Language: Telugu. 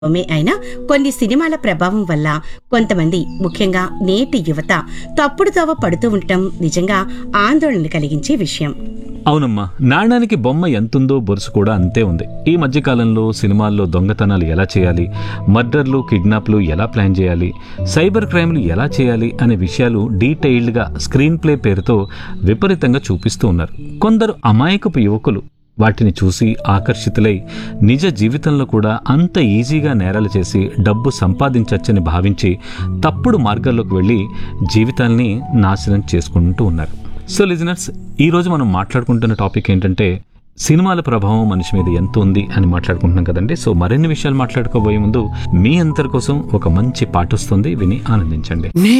మే అయినా కొన్ని సినిమాల ప్రభావం వల్ల కొంతమంది ముఖ్యంగా నేటి యువత తప్పుడు తోవ పడుతూ ఉండటం నిజంగా ఆందోళన కలిగించే విషయం అవునమ్మా నాణానికి బొమ్మ ఎంతుందో బొరుసు కూడా అంతే ఉంది ఈ మధ్యకాలంలో సినిమాల్లో దొంగతనాలు ఎలా చేయాలి మర్డర్లు కిడ్నాప్లు ఎలా ప్లాన్ చేయాలి సైబర్ క్రైమ్లు ఎలా చేయాలి అనే విషయాలు డీటెయిల్డ్గా స్క్రీన్ ప్లే పేరుతో విపరీతంగా చూపిస్తూ ఉన్నారు కొందరు అమాయకపు యువకులు వాటిని చూసి ఆకర్షితులై నిజ జీవితంలో కూడా అంత ఈజీగా నేరాలు చేసి డబ్బు సంపాదించవచ్చని భావించి తప్పుడు మార్గాల్లోకి వెళ్ళి జీవితాల్ని నాశనం చేసుకుంటూ ఉన్నారు సో లిజనర్స్ ఈ రోజు మనం మాట్లాడుకుంటున్న టాపిక్ ఏంటంటే సినిమాల ప్రభావం మనిషి మీద ఎంత ఉంది అని మాట్లాడుకుంటున్నాం కదండి సో మరిన్ని విషయాలు మాట్లాడుకోబోయే ముందు మీ అందరి కోసం ఒక మంచి పాట వస్తుంది విని ఆనందించండి నీ